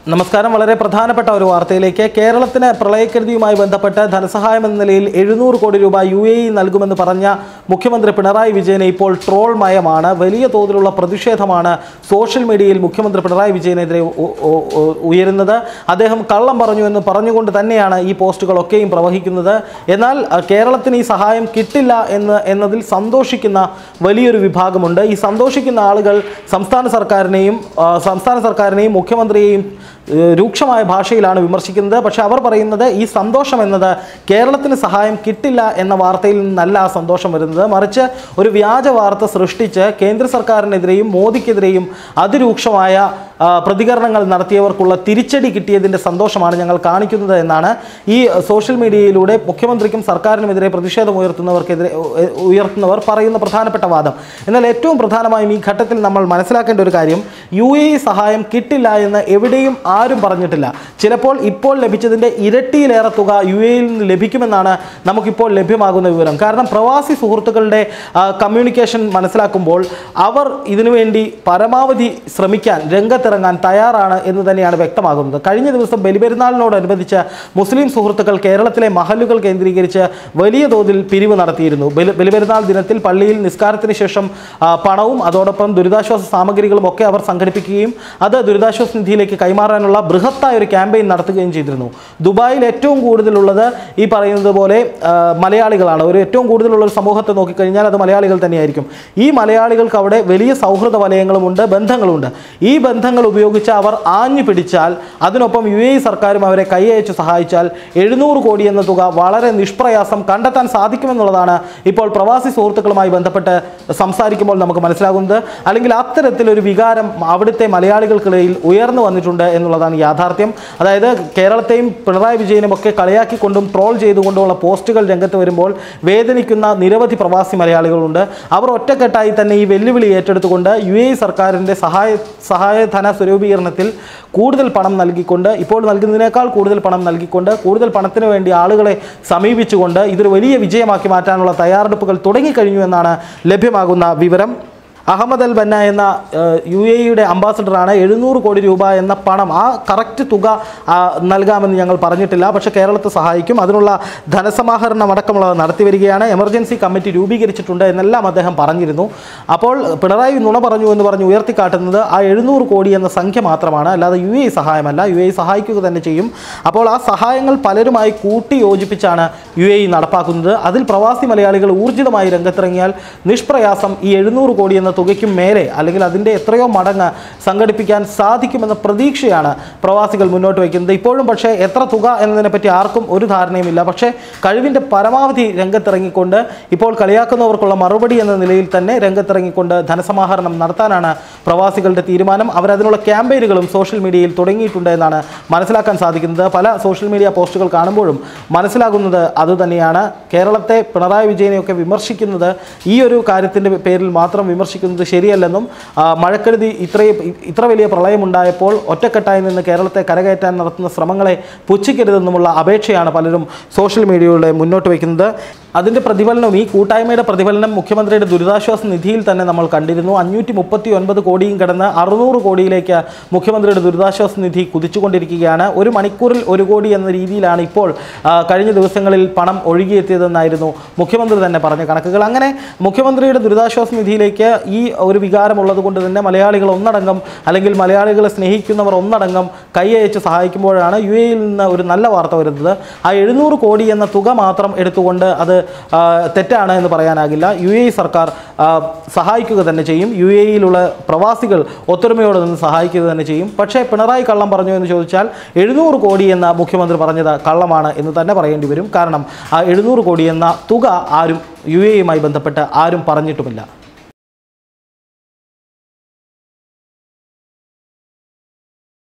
നമസ്കാരം വളരെ പ്രധാനപ്പെട്ട ഒരു വാർത്തയിലേക്ക് കേരളത്തിന് പ്രളയക്കെടുതിയുമായി ബന്ധപ്പെട്ട് ധനസഹായം എന്ന നിലയിൽ എഴുന്നൂറ് കോടി രൂപ യു എ ഇ നൽകുമെന്ന് പറഞ്ഞ മുഖ്യമന്ത്രി പിണറായി വിജയനെ ഇപ്പോൾ ട്രോൾ മയമാണ് വലിയ തോതിലുള്ള പ്രതിഷേധമാണ് സോഷ്യൽ മീഡിയയിൽ മുഖ്യമന്ത്രി പിണറായി വിജയനെതിരെ ഉ- ഉ- ഉ- ഉയരുന്നത് അദ്ദേഹം കള്ളം പറഞ്ഞു എന്ന് പറഞ്ഞുകൊണ്ട് തന്നെയാണ് ഈ പോസ്റ്റുകളൊക്കെയും പ്രവഹിക്കുന്നത് എന്നാൽ അഹ്, കേരളത്തിന് ഈ സഹായം കിട്ടില്ല എന്ന് എന്നതിൽ സന്തോഷിക്കുന്ന വലിയൊരു വിഭാഗമുണ്ട് ഈ സന്തോഷിക്കുന്ന ആളുകൾ സംസ്ഥാന സർക്കാരിനെയും ആ, സംസ്ഥാന സർക്കാരിനെയും മുഖ്യമന്ത്രിയെയും ഏഹ്, രൂക്ഷമായ ഭാഷയിലാണ് വിമർശിക്കുന്നത് പക്ഷേ അവർ പറയുന്നത് ഈ സന്തോഷം എന്നത് കേരളത്തിന് സഹായം കിട്ടില്ല എന്ന വാർത്തയിൽ നിന്നല്ല ആ സന്തോഷം വരുന്നത് മറിച്ച് ഒരു വ്യാജ വാർത്ത സൃഷ്ടിച്ച് കേന്ദ്ര സർക്കാരിനെതിരെയും മോദിക്കെതിരെയും അതിരൂക്ഷമായ ആ, പ്രതികരണങ്ങൾ നടത്തിയവർക്കുള്ള തിരിച്ചടി കിട്ടിയതിൻ്റെ സന്തോഷമാണ് ഞങ്ങൾ കാണിക്കുന്നത് എന്നാണ് ഈ സോഷ്യൽ മീഡിയയിലൂടെ മുഖ്യമന്ത്രിക്കും സർക്കാരിനുമെതിരെ പ്രതിഷേധം ഉയർത്തുന്നവർക്കെതിരെ ഉ- ഉയർത്തുന്നവർ പറയുന്ന പ്രധാനപ്പെട്ട വാദം എന്നാൽ ഏറ്റവും പ്രധാനമായും ഈ ഘട്ടത്തിൽ നമ്മൾ മനസ്സിലാക്കേണ്ട ഒരു കാര്യം യു എ ഇ സഹായം കിട്ടില്ല എന്ന് എവിടെയും ആരും പറഞ്ഞിട്ടില്ല ചിലപ്പോൾ ഇപ്പോൾ ലഭിച്ചതിൻ്റെ ഇരട്ടിയിലേറെ തുക യു എയിൽ നിന്ന് ലഭിക്കുമെന്നാണ് നമുക്കിപ്പോൾ ലഭ്യമാകുന്ന വിവരം കാരണം പ്രവാസി സുഹൃത്തുക്കളുടെ ആ, കമ്മ്യൂണിക്കേഷൻ മനസ്സിലാക്കുമ്പോൾ അവർ ഇതിനുവേണ്ടി പരമാവധി ശ്രമിക്കാൻ രംഗത്തിറങ്ങാൻ തയ്യാറാണ് എന്ന് തന്നെയാണ് വ്യക്തമാകുന്നത് കഴിഞ്ഞ ദിവസം ബലിപെരുന്നാളിനോടനുബന്ധിച്ച് മുസ്ലിം സുഹൃത്തുക്കൾ കേരളത്തിലെ മഹല്ലുകൾ കേന്ദ്രീകരിച്ച് വലിയ തോതിൽ പിരിവ് നടത്തിയിരുന്നു ബലി ബലിപെരുന്നാൾ ദിനത്തിൽ പള്ളിയിൽ നിസ്കാരത്തിന് ശേഷം ആ, പണവും അതോടൊപ്പം ദുരിതാശ്വാസ സാമഗ്രികളും ഒക്കെ അവർ സംഘടിപ്പിക്കുകയും അത് ദുരിതാശ്വാസ നിധിയിലേക്ക് കൈമാറാനുള്ള ബൃഹത്തായ ഒരു ക്യാമ്പയിൻ നടത്തുകയും ചെയ്തിരുന്നു ദുബായിൽ ഏറ്റവും കൂടുതലുള്ളത് ഈ പറയുന്നത് പോലെ ആ, മലയാളികളാണ് ഒരു ഏറ്റവും കൂടുതലുള്ള ഒരു സമൂഹത്തെ നോക്കിക്കഴിഞ്ഞാൽ അത് മലയാളികൾ തന്നെയായിരിക്കും ഈ മലയാളികൾക്ക് അവിടെ വലിയ സൗഹൃദ വലയങ്ങളുമുണ്ട് ബന്ധങ്ങളുണ്ട് ഈ ബന്ധങ്ങൾ ഉപയോഗിച്ച് അവർ ആഞ്ഞു പിടിച്ചാൽ അതിനൊപ്പം യു എ ഇ സർക്കാരും അവരെ കൈയയച്ച് സഹായിച്ചാൽ എഴുന്നൂറ് കോടി എന്ന തുക വളരെ നിഷ്പ്രയാസം കണ്ടെത്താൻ സാധിക്കുമെന്നുള്ളതാണ് ഇപ്പോൾ പ്രവാസി സുഹൃത്തുക്കളുമായി ബന്ധപ്പെട്ട് സംസാരിക്കുമ്പോൾ നമുക്ക് മനസ്സിലാകുന്നത് അല്ലെങ്കിൽ അത്തരത്തിലൊരു വികാരം അവിടുത്തെ മലയാളികൾക്കിടയിൽ ഉയർന്നു വന്നിട്ടുണ്ട് എന്നുള്ളതാണ് യാഥാർത്ഥ്യം അതായത് കേരളത്തെയും പിണറായി വിജയനും ഒക്കെ കളിയാക്കിക്കൊണ്ടും ട്രോൾ ചെയ്തുകൊണ്ടുമുള്ള പോസ്റ്റുകൾ രംഗത്ത് വരുമ്പോൾ വേദനിക്കുന്ന നിരവധി പ്രവാസി മലയാളികളുണ്ട് അവർ ഒറ്റക്കെട്ടായി തന്നെ ഈ വെല്ലുവിളി ഏറ്റെടുത്തുകൊണ്ട് യു എ സർക്കാരിൻ്റെ സഹായ സഹായധന സ്വരൂപീകരണത്തിൽ കൂടുതൽ പണം നൽകിക്കൊണ്ട് ഇപ്പോൾ നൽകുന്നതിനേക്കാൾ കൂടുതൽ പണം നൽകിക്കൊണ്ട് കൂടുതൽ പണത്തിന് വേണ്ടി ആളുകളെ സമീപിച്ചുകൊണ്ട് ഇതൊരു വലിയ വിജയമാക്കി മാറ്റാനുള്ള തയ്യാറെടുപ്പുകൾ തുടങ്ങിക്കഴിഞ്ഞു എന്നാണ് ലഭ്യമാകുന്ന വിവരം അഹമ്മദ് അൽ ബന്ന എന്ന യു എ ഇയുടെ അംബാസഡറാണ് എഴുന്നൂറ് കോടി രൂപ എന്ന പണം ആ കറക്റ്റ് തുക ആ, നൽകാമെന്ന് ഞങ്ങൾ പറഞ്ഞിട്ടില്ല പക്ഷേ കേരളത്തെ സഹായിക്കും അതിനുള്ള ധനസമാഹരണം അടക്കമുള്ളത് നടത്തി വരികയാണ് എമർജൻസി കമ്മിറ്റി രൂപീകരിച്ചിട്ടുണ്ട് എന്നെല്ലാം അദ്ദേഹം പറഞ്ഞിരുന്നു അപ്പോൾ പിണറായി നുണ പറഞ്ഞു എന്ന് പറഞ്ഞ് ഉയർത്തിക്കാട്ടുന്നത് ആ എഴുന്നൂറ് കോടി എന്ന സംഖ്യ മാത്രമാണ് അല്ലാതെ യു എ സഹായമല്ല യു എ സഹായിക്കുക തന്നെ ചെയ്യും അപ്പോൾ ആ സഹായങ്ങൾ പലരുമായി കൂട്ടി യോജിപ്പിച്ചാണ് യു എ നടപ്പാക്കുന്നത് അതിൽ പ്രവാസി മലയാളികൾ ഊർജിതമായി രംഗത്തിറങ്ങിയാൽ നിഷ്പ്രയാസം ഈ എഴുന്നൂറ് കോടി എന്ന തുകയ്ക്കും മേലെ അല്ലെങ്കിൽ അതിൻ്റെ എത്രയോ മടങ്ങ് സംഘടിപ്പിക്കാൻ സാധിക്കുമെന്ന പ്രതീക്ഷയാണ് പ്രവാസികൾ മുന്നോട്ട് വയ്ക്കുന്നത് ഇപ്പോഴും പക്ഷേ എത്ര തുക എന്നതിനെപ്പറ്റി ആർക്കും ഒരു ധാരണയുമില്ല പക്ഷേ കഴിവിൻ്റെ പരമാവധി രംഗത്തിറങ്ങിക്കൊണ്ട് ഇപ്പോൾ കളിയാക്കുന്നവർക്കുള്ള മറുപടി എന്ന നിലയിൽ തന്നെ രംഗത്തിറങ്ങിക്കൊണ്ട് ധനസമാഹരണം നടത്താനാണ് പ്രവാസികളുടെ തീരുമാനം അവരതിനുള്ള ക്യാമ്പയിനുകളും സോഷ്യൽ മീഡിയയിൽ തുടങ്ങിയിട്ടുണ്ട് എന്നാണ് മനസ്സിലാക്കാൻ സാധിക്കുന്നത് പല സോഷ്യൽ മീഡിയ പോസ്റ്റുകൾ കാണുമ്പോഴും മനസ്സിലാകുന്നത് അതുതന്നെയാണ് കേരളത്തെ പിണറായി വിജയനെയൊക്കെ വിമർശിക്കുന്നത് ഈ ഒരു കാര്യത്തിൻ്റെ പേരിൽ മാത്രം വിമർശിക്കുന്നത് ശരിയല്ലെന്നും ആ, മഴക്കെടുതി ഇത്രയും ഇത്ര വലിയ പ്രളയമുണ്ടായപ്പോൾ ഒറ്റക്കെട്ടായി നിന്ന് കേരളത്തെ കരകയറ്റാൻ നടത്തുന്ന ശ്രമങ്ങളെ പുച്ഛിക്കരുതെന്നുമുള്ള അപേക്ഷയാണ് പലരും സോഷ്യൽ മീഡിയയിലൂടെ മുന്നോട്ട് വയ്ക്കുന്നത് അതിൻ്റെ പ്രതിഫലനം ഈ കൂട്ടായ്മയുടെ പ്രതിഫലനം മുഖ്യമന്ത്രിയുടെ ദുരിതാശ്വാസ നിധിയിൽ തന്നെ നമ്മൾ കണ്ടിരുന്നു അഞ്ഞൂറ്റി മുപ്പത്തി ഒൻപത് കോടിയും കടന്ന് അറുന്നൂറ് കോടിയിലേക്ക് മുഖ്യമന്ത്രിയുടെ ദുരിതാശ്വാസ നിധി കുതിച്ചുകൊണ്ടിരിക്കുകയാണ് ഒരു മണിക്കൂറിൽ ഒരു കോടി എന്ന രീതിയിലാണ് ഇപ്പോൾ ആ, കഴിഞ്ഞ ദിവസങ്ങളിൽ പണം ഒഴുകിയെത്തിയതെന്നായിരുന്നു മുഖ്യമന്ത്രി തന്നെ പറഞ്ഞ കണക്കുകൾ അങ്ങനെ മുഖ്യമന്ത്രിയുടെ ദുരിതാശ്വാസ നിധിയിലേക്ക് ഈ ഒരു വികാരമുള്ളത് കൊണ്ട് തന്നെ മലയാളികൾ ഒന്നടങ്കം അല്ലെങ്കിൽ മലയാളികളെ സ്നേഹിക്കുന്നവർ ഒന്നടങ്കം കൈയയച്ച് സഹായിക്കുമ്പോഴാണ് യു എയിൽ നിന്ന് ഒരു നല്ല വാർത്ത വരുന്നത് ആ എഴുന്നൂറ് കോടി എന്ന തുക മാത്രം എടുത്തുകൊണ്ട് അത് ആ, തെറ്റാണ് എന്ന് പറയാനാകില്ല യു എ സർക്കാർ ആ, സഹായിക്കുക തന്നെ ചെയ്യും യു എ യിലുള്ള പ്രവാസികൾ ഒത്തൊരുമയോടെ നിന്ന് സഹായിക്കുക തന്നെ ചെയ്യും പക്ഷേ പിണറായി കള്ളം പറഞ്ഞു എന്ന് ചോദിച്ചാൽ എഴുന്നൂറ് കോടി എന്ന മുഖ്യമന്ത്രി പറഞ്ഞത് കള്ളമാണ് എന്ന് തന്നെ പറയേണ്ടി വരും കാരണം ആ എഴുന്നൂറ് കോടി എന്ന തുക ആരും യു എയുമായി ബന്ധപ്പെട്ട് ആരും പറഞ്ഞിട്ടുമില്ല